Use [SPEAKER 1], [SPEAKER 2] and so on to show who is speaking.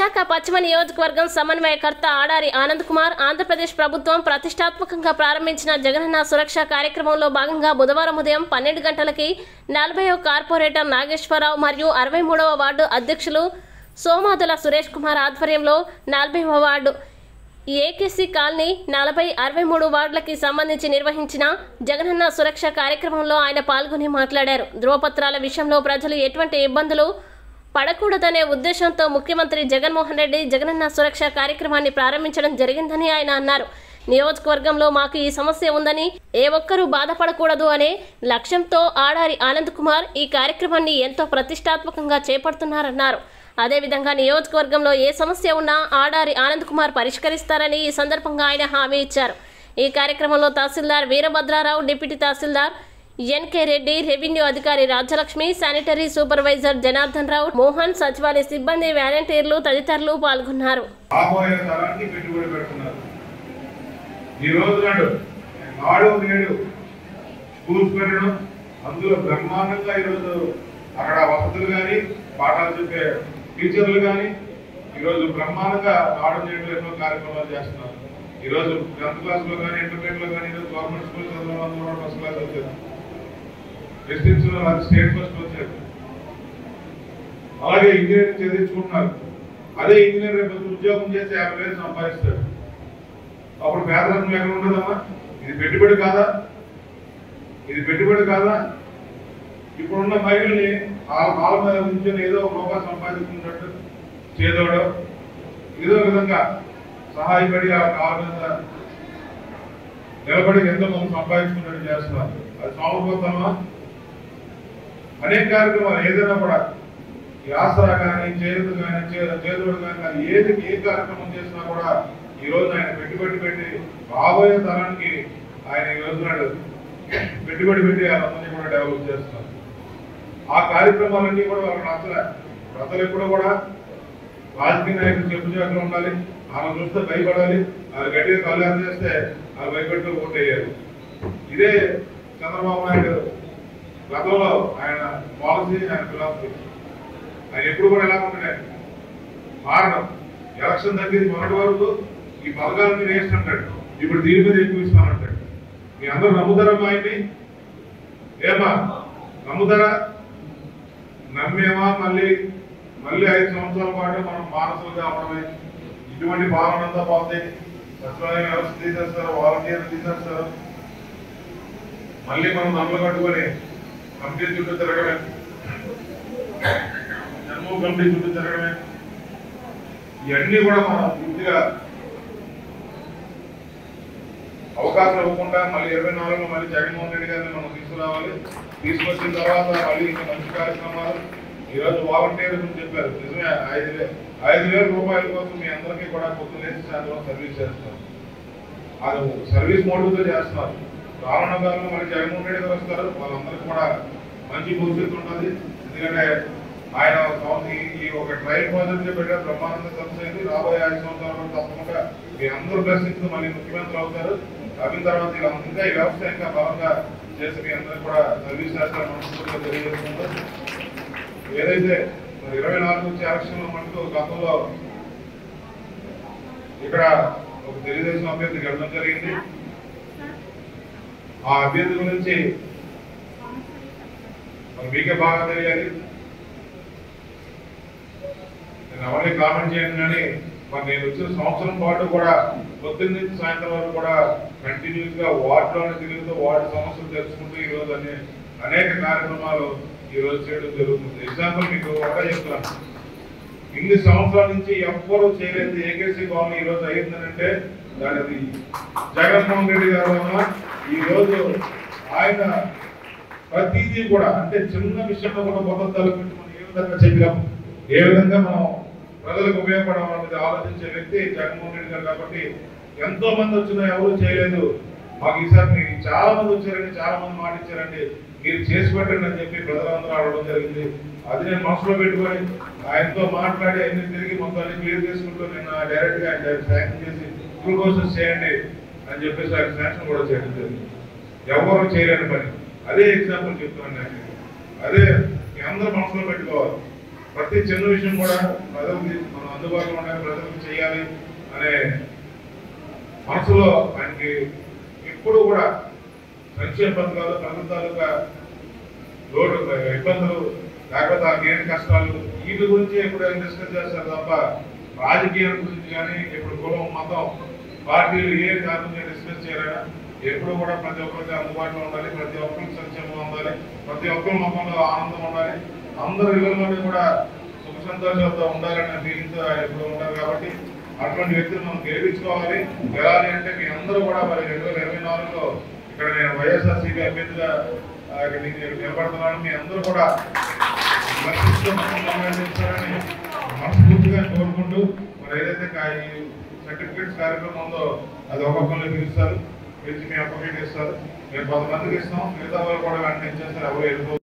[SPEAKER 1] విశాఖ పశ్చిమ నియోజకవర్గం సమన్వయకర్త ఆడారి ఆనంద్ కుమార్ ఆంధ్రప్రదేశ్ ప్రభుత్వం ప్రతిష్టాత్మకంగా ప్రారంభించిన జగనన్న సురక్ష కార్యక్రమంలో భాగంగా బుధవారం ఉదయం పన్నెండు గంటలకి నలభైవ కార్పొరేటర్ నాగేశ్వరరావు మరియు అరవై మూడవ వార్డు అధ్యక్షులు సోమాదుల సురేష్ కుమార్ ఆధ్వర్యంలో నలభైవ వార్డు ఏకేసీ కాలనీ నలభై అరవై మూడు వార్డులకి సంబంధించి నిర్వహించిన జగనన్న సురక్ష కార్యక్రమంలో ఆయన పాల్గొని మాట్లాడారు ధ్రువపత్రాల విషయంలో ప్రజలు ఎటువంటి ఇబ్బందులు పడకూడదనే ఉద్దేశంతో ముఖ్యమంత్రి జగన్మోహన్ రెడ్డి జగనన్న సురక్ష కార్యక్రమాన్ని ప్రారంభించడం జరిగిందని ఆయన అన్నారు నియోజకవర్గంలో మాకు ఈ సమస్య ఉందని ఏ ఒక్కరూ బాధపడకూడదు అనే లక్ష్యంతో ఆడారి ఆనంద్ కుమార్ ఈ కార్యక్రమాన్ని ఎంతో ప్రతిష్టాత్మకంగా చేపడుతున్నారన్నారు అదేవిధంగా నియోజకవర్గంలో ఏ సమస్య ఉన్నా ఆడారి ఆనంద్ కుమార్ పరిష్కరిస్తారని ఈ సందర్భంగా ఆయన హామీ ఇచ్చారు ఈ కార్యక్రమంలో tahsildar Veerabhadrarao deputy tahsildar NK Reddy revenue అధికారి రాజ్యలక్ష్మి శానిటరీ సూపర్వైజర్ జనార్దన్ రావు మోహన్ సచివాలయ సిబ్బంది వాలంటీర్లు తదితరులు పాల్గొన్నారు
[SPEAKER 2] రాబోయే తరానికి పెట్టుబడి పెడుతున్నారు ఈ రోజు నాడు నాడు నేడు స్కూల్స్ పెట్టడం అందులో బ్రహ్మాండంగా ఈరోజు అక్కడ వసతులు కానీ పాఠాలు చెప్పే టీచర్లు కానీ ఈరోజు బ్రహ్మాండంగా నాడు నేడు ఎన్నో కార్యక్రమాలు చేస్తున్నారు ఈరోజు టెన్త్ క్లాస్లో కానీ ఇంటర్మీడియట్లో కానీ ఈరోజు గవర్నమెంట్ స్కూల్ చదివిన వాళ్ళు కూడా ఫస్ట్ క్లాస్ వచ్చారు డిస్ట్రిక్ట్స్లో అది స్టేట్ ఫస్ట్ వచ్చారు అలాగే ఇంజనీరింగ్ చదివించుకుంటున్నారు అదే ఇంజనీర్ రేపు పొద్దున్న ఉద్యోగం చేసి యాభై వేలు సంపాదిస్తాడు అప్పుడు పేదరికం ఎక్కడ ఉండదమ్మా ఇది పెట్టుబడి కాదా ఇది పెట్టుబడి కాదా ఇప్పుడున్న మహిళల్ని ఆ కాళ్ళ మీద ఉంచుని ఏదో ఒక రూపాయి సంపాదించుకున్నట్టు చేదోడో ఏదో విధంగా సహాయపడి ఆ కాళ్ళ మీద నిలబడి ఎంతో మంది సంపాదించుకున్నట్టు చేస్తున్నారు అది సామపోతామా అనేక కార్యక్రమాలు ఏదైనా కూడా ఈ ఆసరా కానీ చేదు కానీ చేదుడు కానీ అది ఏది ఏ కార్యక్రమం చేసినా కూడా ఈ రోజు ఆయన పెట్టుబడి పెట్టి రాబోయే తరానికి ఆయన ఈ రోజు నాడు పెట్టుబడి పెట్టి వాళ్ళందరినీ కూడా డెవలప్ చేస్తున్నారు ఆ కార్యక్రమాలన్నీ కూడా వాళ్ళకి నచ్చలే ప్రజలు ఎప్పుడు కూడా రాజకీయ నాయకులు చెప్పు చేతులు ఉండాలి వాళ్ళని చూస్తే భయపడాలి వాళ్ళు గట్టిగా కళ్యాణం చేస్తే వాళ్ళు భయపెట్టు ఓటేయారు ఇదే చంద్రబాబు నాయుడు గతంలో ఆయన పాలసీ ఆయన ఫిలాసఫీ ఆయన ఎప్పుడు కూడా ఎలా ఉంటాడు మారడం ఎలక్షన్ తగ్గింది మొదటి వరకు ఈ పథకాల మీద వేస్తుంటాడు ఇప్పుడు దీని మీద ఎక్కువ ఇస్తానంటాడు మీ అందరూ నమ్ముతారా మా ఆయన్ని ఏమా నమ్ముతారా నమ్మేమా మళ్ళీ మళ్ళీ ఐదు సంవత్సరాల పాటు మనం మానసులు కావడమే ఇటువంటి పాలన అంతా పోతే సచివాలయం వ్యవస్థ తీసేస్తారు వాలంటీర్లు తీసేస్తారు మళ్ళీ మనం నమ్మలు కట్టుకొని కమిటీ చుట్టూ తిరగడమే జన్మ కమిటీ చుట్టూ తిరగడమే ఇవన్నీ కూడా మనం పూర్తిగా అవకాశం ఇవ్వకుండా మళ్ళీ ఇరవై నాలుగులో మళ్ళీ జగన్మోహన్ రెడ్డి గారిని మనం తీసుకురావాలి తీసుకొచ్చిన తర్వాత మళ్ళీ ఇంకా మంచి కార్యక్రమాలు ఈ రోజు వాలంటీర్ గురించి చెప్పారు నిజమే ఐదు వేల ఐదు వేల రూపాయల కోసం మీ అందరికీ కూడా పొద్దున్న లేచి సాయంత్రం సర్వీస్ చేస్తున్నారు అది సర్వీస్ మోటివ్తో చేస్తున్నారు రానున్న కాలంలో మళ్ళీ జగన్మోహన్ రెడ్డి గారు వస్తారు వాళ్ళందరికీ కూడా మంచి భవిష్యత్తు ఉంటుంది ఎందుకంటే ఆయన సంవత్సరం ఈ- ఈ ఒక ట్రైల్ ప్రాజెక్ట్ గా పెట్టారు బ్రహ్మానంద సక్సెస్ అయింది రాబోయే ఐదు సంవత్సరాల వరకు తప్పకుండా మీ అందరూ బ్లెస్సింగ్స్ మళ్ళీ ముఖ్యమంత్రి అవుతారు అయిన తర్వాత ఇలా ఇంకా ఈ వ్యవస్థ ఇంకా బలంగా చేసి మీ అందరికి కూడా సర్వీస్ చేస్తారని మనస్ఫూర్తిగా తెలియజేసుకుంటారు ఏదైతే మరి ఇరవై నాలుగు వచ్చే ఎలక్షన్ లో మనకు గతంలో ఇక్కడ ఒక తెలుగుదేశం అభ్యర్థి గెలవడం జరిగింది ఆ అభ్యర్థి గురించి మరి మీకే బాగా తెలియాలి నేను అవన్నీ కామెంట్ చేయను కానీ మరి నేను వచ్చిన సంవత్సరం పాటు కూడా పొద్దున్న నుంచి సాయంత్రం వరకు కూడా కంటిన్యూస్ గా వార్డులోనే తిరుగుతూ వార్డు సమస్యలు తెలుసుకుంటూ ఈ రోజు అనే అనేక కార్యక్రమాలు ఈ రోజు చేయడం జరుగుతుంది ఎగ్జాంపుల్ మీకు ఒకటే చెప్తున్నాను ఇన్ని సంవత్సరాల నుంచి ఎవ్వరూ చేయలేదు ఏకేసీ కాలనీ ఈ రోజు అయ్యిందనంటే దానికి జగన్మోహన్ రెడ్డి గారు వలన ఈ రోజు ఆయన ప్రతిదీ కూడా అంటే చిన్న విషయంలో కూడా మొదలు తలపెట్టి మనం ఏ విధంగా చెప్పాం ఏ విధంగా మనం ప్రజలకు ఉపయోగపడాలన్నది ఆలోచించే వ్యక్తి జగన్మోహన్ రెడ్డి గారు కాబట్టి ఎంతో మంది వచ్చినా ఎవరు చేయలేదు మాకు ఈసారి మీరు చాలా మంది వచ్చారండి చాలా మంది మాట ఇచ్చారండి మీరు చేసి పెట్టండి అని చెప్పి ప్రజలందరూ అడగడం జరిగింది అది నేను మనసులో పెట్టుకొని ఆయనతో మాట్లాడి అన్ని తిరిగి మొత్తం అన్ని క్లియర్ చేసుకుంటూ నేను డైరెక్ట్ గా ఆయన శాంక్షన్ చేసి స్కూల్ కోర్సెస్ చేయండి అని చెప్పేసి ఆయన శాంక్షన్ కూడా చేయడం జరిగింది ఎవరు చేయలేని పని అదే ఎగ్జాంపుల్ చెప్తున్నాను నేను అదే మీ అందరూ మనసులో పెట్టుకోవాలి ప్రతి చిన్న విషయం కూడా ప్రజలకి మనం అందుబాటులో ఉండాలి ప్రజలకు చేయాలి అనే మనసులో ఆయనకి ఎప్పుడు కూడా సంక్షేమ పథకాలు ప్రజల తాలూకా లోటు ఇబ్బందులు లేకపోతే ఆ లేని కష్టాలు వీటి గురించి ఎప్పుడు ఆయన డిస్కస్ చేస్తారు తప్ప రాజకీయాల గురించి కానీ ఇప్పుడు కులం మతం పార్టీలు ఏ దాని గురించి డిస్కస్ చేయాలన్నా ఎప్పుడు కూడా ప్రతి ఒక్కరికి అందుబాటులో ఉండాలి ప్రతి ఒక్కరికి సంక్షేమం ఉండాలి ప్రతి ఒక్కరి ముఖంలో ఆనందం ఉండాలి అందరి ఇళ్ళలోనే కూడా సుఖ సంతోషాలతో ఉండాలనే ఫీలింగ్తో ఆయన ఎప్పుడు ఉంటారు కాబట్టి అటువంటి వ్యక్తులు మనం గెలిపించుకోవాలి గెలాలి అంటే మీ అందరూ కూడా మరి రెండు వేల ఇరవై నాలుగులో ఇక్కడ నేను వైఎస్ఆర్సీపీ అభ్యర్థిగా ఆ, ఇక్కడ నేను నిలబడుతున్నాను మీ అందరూ కూడా లక్ష్యంతో మమ్మల్ని నిర్వహించాలని మనస్ఫూర్తిగా కోరుకుంటూ మరి ఏదైతే కా- ఈ సర్టిఫికేట్స్ కార్యక్రమం ఉందో అది ఒక్కొక్కరిని పిలుస్తారు పిలిచి మీ అప్లికేట్ ఇస్తారు మేము కొంతమందికి ఇస్తాం మిగతా వాళ్ళు కూడా వెంటనే ఇచ్చేస్తారు ఎవరు ఎదురు